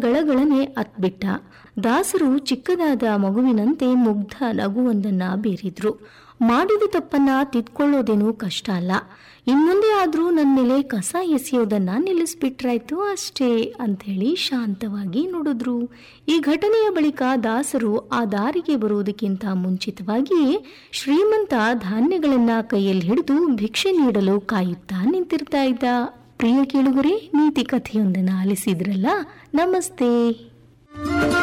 ಗಳಗಳನೆ ಅತ್ಬಿಟ್ಟ ದಾಸರು ಚಿಕ್ಕದಾದ ಮಗುವಿನಂತೆ ಮುಗ್ಧ ನಗುವೊಂದನ್ನ ಬೀರಿದ್ರು ಮಾಡಿದ ತಪ್ಪನ್ನ ತಿದ್ಕೊಳ್ಳೋದೇನೂ ಕಷ್ಟ ಅಲ್ಲ ಇನ್ಮುಂದೆ ಆದ್ರೂ ನನ್ನ ಮೇಲೆ ಕಸ ಎಸೆಯೋದನ್ನ ನಿಲ್ಲಿಸ್ಬಿಟ್ರಾಯ್ತು ಅಷ್ಟೇ ಅಂಥೇಳಿ ಶಾಂತವಾಗಿ ನುಡಿದ್ರು ಈ ಘಟನೆಯ ಬಳಿಕ ದಾಸರು ಆ ದಾರಿಗೆ ಬರುವುದಕ್ಕಿಂತ ಮುಂಚಿತವಾಗಿ ಶ್ರೀಮಂತ ಧಾನ್ಯಗಳನ್ನ ಕೈಯಲ್ಲಿ ಹಿಡಿದು ಭಿಕ್ಷೆ ನೀಡಲು ಕಾಯುತ್ತಾ ನಿಂತಿರ್ತಾ ಇದ್ದ ಪ್ರಿಯ ಕೇಳುಗರೆ ನೀತಿ ಕಥೆಯೊಂದನ್ನು ಆಲಿಸಿದ್ರಲ್ಲ ನಮಸ್ತೆ